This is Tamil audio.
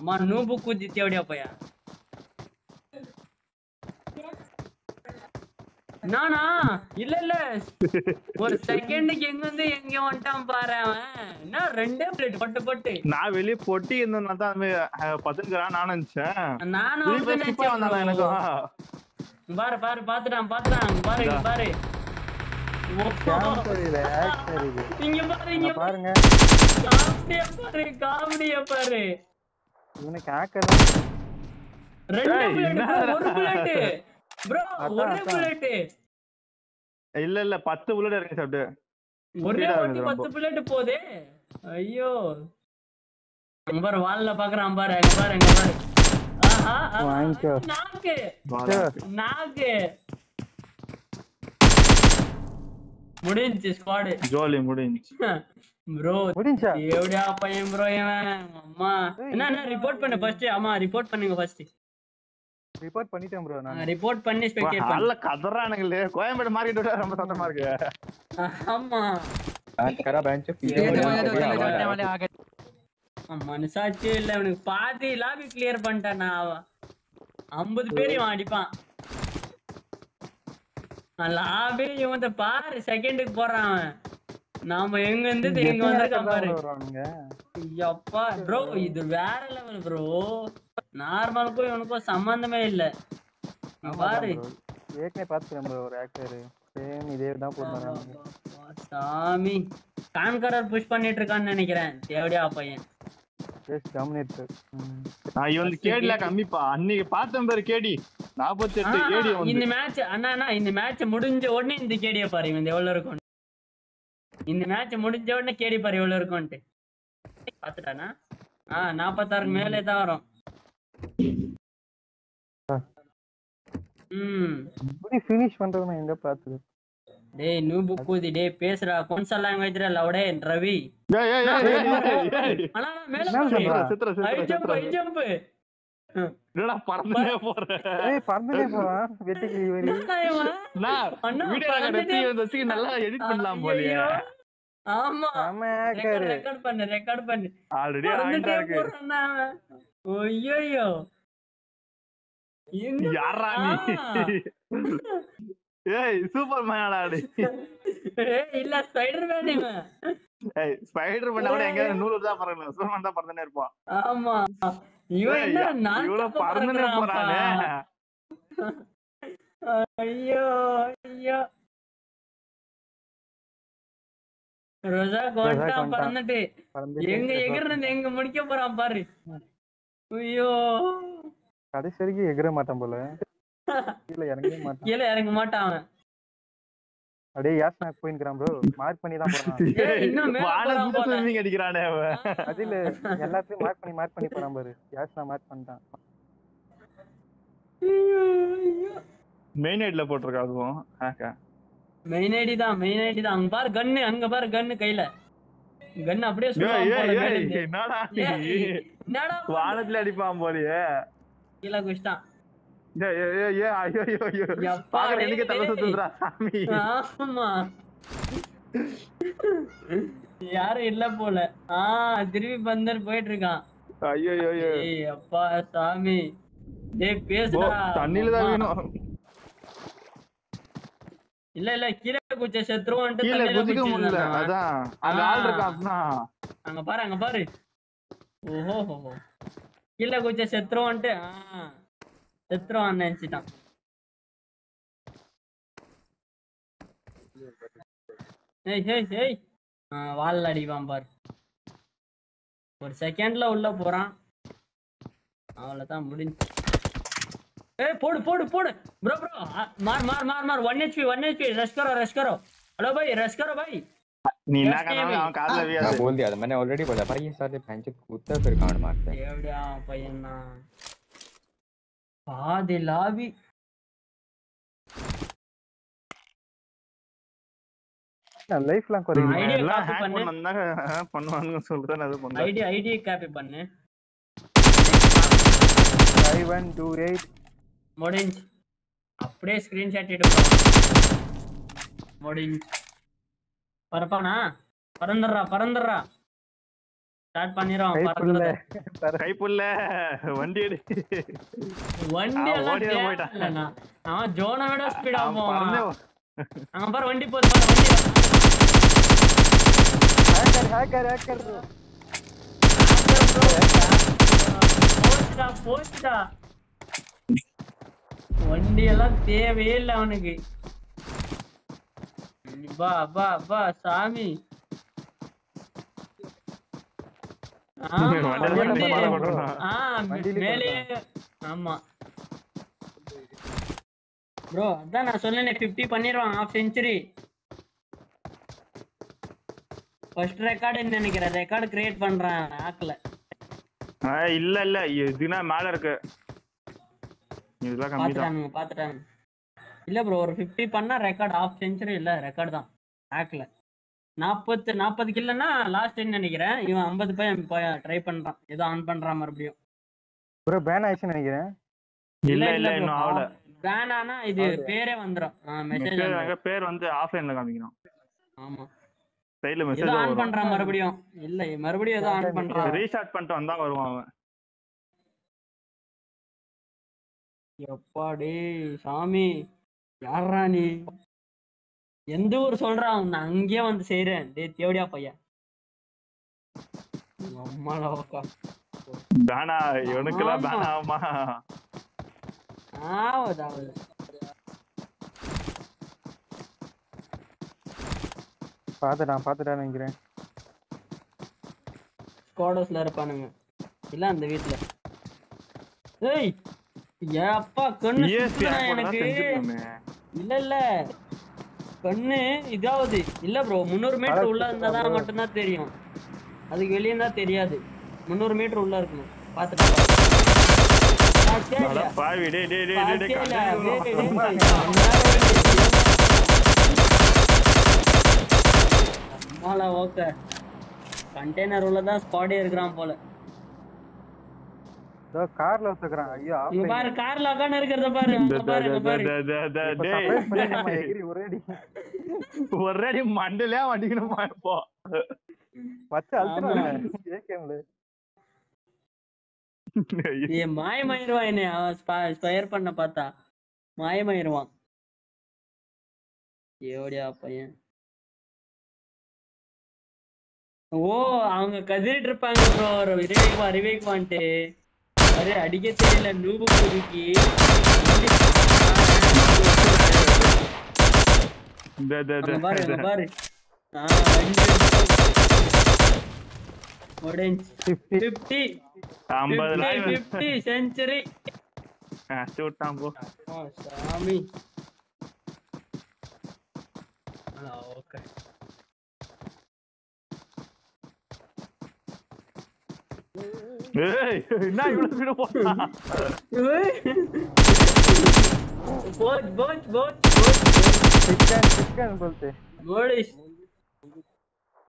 அம்மா நூபு குதி தேவடியா பையா நானா இல்ல இல்ல ஒரு செகண்டுக்கு எங்க வந்து எங்க வந்துட்டான் பாரு அவன் என்ன ரெண்டே பிளேட் பட்டு பட்டு நான் வெளியே பொட்டி இருந்தேன்னா தான் அந்த மாதிரி பத்துக்கிறான் நான் நினைச்சேன் நானும் திருப்பி அப்படிதான் skip ஆகி வந்தானா நினைச்சேன் bro. எனக்கும் பாரு பாரு பாத்துட்டான் பாத்துட்டான் இங்க பாரு இங்க பாரு கேம்பர் இது ஆக்டர் இது இங்க பாரு இங்க இங்க பாருங்க காமெடியா பாரு காமெடியா பாரு இவனுக்கு ஹேக்கர் தான் ரெண்டு ஏய், புல்லட் என்னடா? ஒரு புல்லட் ப்ரோ அதான், ஒரே அதான். புல்லட் இல்ல இல்ல பத்து புல்லட் இறங்கி சாப்பிட்டு ஒரே Speed ஆ வாட்டி இருக்குது பத்து புல்லட் போதே ஐயோ அங்க பாரு வால்ல பாக்குறான் பாரு அங்க பாரு அங்க பாரு ஆஹா ஆஹா, வாங்கிக்கோ. நாக்கு சரி. நாக்கு முடிஞ்சுச்சு ஸ்குவாடு ஜோலி முடிஞ்சு ப்ரோ முடிஞ்சா எப்படியா பையன் ப்ரோ இவன் அம்மா ஏய், என்ன என்ன ரிப்போர்ட் பண்ணு ஃபர்ஸ்ட் ஆமா ரிப்போர்ட் பண்ணுங்க ஃபர்ஸ்ட் ரிப்போர்ட் பண்ணிட்டேன் ப்ரோ நான் ரிப்போர்ட் பண்ணி ஸ்பெக்டேட் பண்ணு நல்ல கதறானுங்களே கோயம்பேடு மார்க்கெட் விட ரொம்ப சத்தமா இருக்கு ஆமா करा बेंच ये पीछे तो- वाला ये तो- बढ़िया ये तो- आवाज चलने है। वाले आ गए அவன் மனசாட்சியே இல்ல அவனுக்கு பாதி லாபி கிளியர் பண்ணிட்டான் நான் அவன் ஐம்பது பேர் இவன் அடிப்பான் லாபி இவன் பாரு செகண்டுக்கு போறான் அவன் நாம எங்க இருந்து எங்க வந்திருக்கான் பாரு வருவானுங்க அப்பா ப்ரோ இது வேற லெவல் ப்ரோ நார்மலுக்கும் இவனுக்கும் சம்பந்தமே இல்ல இங்க பாரு ஏற்கனவே பாத்துக்கிறேன் ப்ரோ ஒரு ஆக்டர் சேம் இதே தான் போட்டு அப்பா, சாமி கான்கரர் புஷ் பண்ணிட்டு இருக்கான்னு நினைக்கிறேன் தேவடியா பையன் ஜஸ்ட் டாமினேட்டர் நான் இவன் கேடில கம்மிப்பா அன்னைக்கு பார்த்தேன் பேரு கேடி நாற்பத்தி எட்டு ஆ, கேடி இந்த வந்து மேட்ச் அண்ணா அண்ணா இந்த மேட்ச் முடிஞ்ச உடனே இந்த கேடிய பாரு இவன் எவ்வளவு இருக்கும் இந்த மேட்ச் முடிஞ்ச உடனே கேடி பாரு எவ்வளவு இருக்கும்ட்டு பாத்துட்டானா ஆ நாப்பத்தாறுக்கு மேலே தான் வரும் ம் இப்படி ஃபினிஷ் பண்றது நான் எங்க பார்த்தது டேய் நூபு கூதி டேய் பேசுறா கொன்சல் லாங்குவேஜ் லவுடே ரவி ஏய், ஏய், ஏய், ஏய், ஏய், ஏய். அண்ணா மேல என்ன போடு. சொல்றா? சித்திர, சித்திர, ஹை சித்திர, ஜம்ப் ஹை சித்திர. ஜம்ப் என்னடா பறந்துட்டே போற ஏய் பறந்துட்டே போறான் வெட்டிக்கு இவரு நான் அண்ணா, வீடியோ பறந்துட்டே- எடுத்து இந்த சீன் நல்லா எடிட் பண்ணலாம் போலயே ஐயையோ. ஆமா ஆமா ஹேக்கர் ரெக்கார்ட் பண்ணு ரெக்கார்ட் பண்ணு ஆல்ரெடி பறந்துட்டே ஆயிட்டா இருக்கு போறான்னா அவன். ஐயையோ எங்க யாரா நீ ஏய் சூப்பர் மேனடா டேய் ஏய், இல்ல ஸ்பைடர் மேன் இவன் ஏய் ஸ்பைடர் பண்ண கூட எங்க நூறு தான் பறக்கணும் சூப்பர் தான் பறந்துனே இருப்பான் ஆமா இவன் என்ன ஏய், நான் இவ்வளவு பறந்துனே போறானே ஐயோ ஐயோ ரோஜா கொண்டான் கொண்டான். பறந்துட்டு எங்க எங்க இருந்து எங்க முடிக்க போறான் பாரு ஐயோ கடைசி வரைக்கும் எகிற மாட்டான் போல கீழே இறங்கவே மாட்டான் கீழே இறங்க மாட்டான் அவன் அப்படியே யாஸ்னா போயின்னுக்கிறான் ப்ரோ மார்க் பண்ணி தான் போறான் ஏய், இன்னும் மேல போறான் வானத்துல போல. ஸ்விம்மிங் அடிக்கிறானே அவன் அது இல்ல எல்லாத்தையும் மார்க் பண்ணி மார்க் பண்ணி போறான் பாரு யாஸ்னா மார்க் பண்ணிட்டான் ஐயோ, ஐயோ. மெயின் ஹெட்ல போட்டிருக்கா அதுவும் ஆக்கா. மெயின் ஐடி தான் மெயின் ஐடி தான் அங்க பாரு கன்னு அங்க பாரு கன்னு கையில கன் அப்படியே ஏய், சுடுவான் ஏய், போல ஏய், மேல இருந்து. என்னடா நீ? ஏய், என்னடா பண்ற? வானத்துல அடிப்பான் போலயே கீழே குச்சிட்டான் ஏய், ஏய், ஏய், ஏய், ஐயோ, ஐயோ, ஐயோ. எப்பா, பாக்குற டேய், எனக்கு தலை டேய். சுத்துதுடா, சாமி. ஆமா யாரும் இல்ல போல ஆ திருப்பி பந்தர் போயிட்டு இருக்கான் ஐயோ, ஐயோ, ஐயோ. ஏய் அப்பா சாமி டேய் ஓ, பேசுடா தண்ணியில தான் அம்மா. வேணும். இல்ல இல்ல கீழே குச்ச செத்துருவான்ட்டு கீழே தண்ணியில குதிக்க முடியல குதிச்சிருந்தான் அவன். அதான் அங்க ஆ. ஆள் இருக்கான் அப்படின்னா அங்க பாரு அங்க பாரு ஓஹோ கீழே குச்ச செத்துருவான்ட்டு ஆ செத்துருவான் நினைச்சிட்டான் ஏய் ஏய் ஏய் ஆ, வால்ல அடிப்பான் பாரு ஒரு செகண்ட்ல உள்ள போறான் அவ்வளவுதான் முடிஞ்சு ஏய் போடு போடு போடு ப்ரோ ப்ரோ மார் மார் மார் மார் one HP one HP rush करो रश करो हेलो भाई रश करो भाई நீ என்ன Just கனாலும் name அவன் காதுல मैं வியாது बोल दिया था मैंने ऑलरेडी बोला भाई ये सारे भैंचे कूदते हैं, फिर कांड मारते हैं எப்படியா பையனா பாதி லாபி லைஃப்லாம் குறையுது idea எல்லாம் copy hack பண்ணு. பண்ணா பண்ணுவானுங்க சொல்லிட்டு அது பண்ணேன் ஐடி ஐடி காப்பி பண்ணு ஃபைவ் ஒன் டூ எயிட் முடிஞ்சு அப்படியே ஸ்கிரீன்ஷாட் எடுப்பா முடிஞ்சு பரப்பானா பறந்துடுறா பறந்துடுறா ஸ்டார்ட் பண்ணிடுவோம் கைப்புள்ள பறக்கிறத. தர கைப்புள்ள வண்டி எடு வண்டி அவன் எல்லாம் ஓடியே தேவை போயிட்டான். இல்லைண்ணா. அவன் ஜோனை விட ஸ்பீடா அவன் போவான் பறந்தே அங்க பாரு வண்டி போகுது பாரு வண்டி ஹேக்கர் ஹேக்கர் ஹேக்கர் போச்சுடா போச்சுடா வண்டி எல்லாம் தேவையே இல்லை அவனுக்கு பா பா பா சாமி ஆமா, வண்டியில வண்டி போய் மாலை போட்டுருவான். ஆ வண்டியிலே மேலேயே ஆமா ப்ரோ அதான் நான் சொன்னேனே 50 பண்ணிடுவான் ஹாஃப் செஞ்சுரி ஃபர்ஸ்ட் ரெக்கார்டுன்னு நினைக்கிறேன் ரெக்கார்டு கிரியேட் பண்றான் ஆக்ல ஆ, இல்ல இல்ல இதுனா மேல இருக்கு இதெல்லாம் கம்மி தான் பாத்துட்டானுங்க பாத்துட்டானுங்க இல்ல ப்ரோ ஒரு 50 பண்ணா ரெக்கார்ட் ஹாஃப் செஞ்சுரி இல்ல ரெக்கார்ட் தான் ஆக்ல நாற்பத்து நாற்பது கில்லனா லாஸ்ட் நினைக்கிறேன் இவன் ஐம்பது போய் ட்ரை பண்றான் ஏதோ ஆன் பண்றான் மறுபடியும் ப்ரோ பேன் ஆயிடுச்சுன்னு நினைக்கிறேன் இல்ல இல்ல இன்னும் ஆகல வேணானா இது பேரே வந்துரும் மெசேஜ் மெசேஜ் அங்க பேர் வந்து ஆஃப்லைன்ல காமிக்கணும் ஆமா சைடுல ஏதோ மெசேஜ் ஆன் வரும் பண்றான் மறுபடியும் இல்ல மறுபடியும் ஏதோ ஆன் பண்றான் ரீஸ்டார்ட் பண்ணிட்டு வந்தா வருவான் அவன் எப்பாடி சாமி யாரா நீ எந்த ஊர் சொல்றான் நான் அங்கேயே வந்து செய்றேன் டேய் தேவடியா பையன் அம்மாடா உக்கா பேனா இவனுக்கெல்லாம் ஆமா. பேனா ஆகுமா ஆவுது ஆவுது பாத்துட்டான் பாத்துட்டான்னு நினைக்கிறேன் ஸ்குவாடர்ஸ்ல இருப்பானுங்க இல்ல அந்த வீட்ல ஏய் ஏன் அப்பா கண்ணு ESP சுத்துதுடா ஆன் பண்ணா எனக்கு செஞ்சுக்கலாமே இல்ல இல்ல கண்ணு இதாவுது இல்ல ப்ரோ முந்நூறு மீட்டர் உள்ள இருந்தா தான் மட்டும்தான் தெரியும் அதுக்கு வெளியே தான் தெரியாது முந்நூறு மீட்டர் உள்ள இருக்கணும் பாத்துட்டா பாத்தியா அட இல்லையா? பாவி டேய் டேய் டேய் டேய், டேய் பாத்தியா இல்லையா? கண்ணாடி டேய், விழும். டேய், டேய், அம்மால ஓகே கண்டெய்னர் உள்ளதான் ஸ்பாடே இருக்கிறான் போல இதோ கார்ல வச்சுக்கிறான் ஐயோ இங்க offline. பாரு கார்ல உட்காந்து இருக்கிறத பாரு த- அங்க த- பாரு அங்க த- பாரு த- த- த- இப்ப டேய் surprise பண்ணி நம்ம எகிரி ஒரே அடி ஒரே அடி மண்டலே அடிக்கணுமா இப்போ வச்சு அழுத்துறான் ஏகேம்ல ஏ மாயமாயிருவான் என்ன அவன் ஸ்பயர் பண்ண பார்த்தா மாயமாயிருவான் எவடியா பையன் ஓ அவங்க கதிரிட்டு இருப்பாங்க ப்ரோ ரிவேக்வா ரிவேக்வான்ட்டு அரே அடிக்க தெரியல நூபு குருக்கி த- த- த- அங்க பாரு அங்க த- பாரு ஆ, ரெண்டு முடிஞ்சு ஃபிஃப்டி ஃபிஃப்டி ஐம்பது நாள் ஃபிஃப்டி செஞ்சுரி அடிச்சு விட்டான் போ ஓ சாமி ஓகே ஏய் என்ன இவ்வளவு ஸ்பீடு போட்டான் போச் போச் போச் சிக்கன் சிக்கன் போல்ட்டு போலிஷ்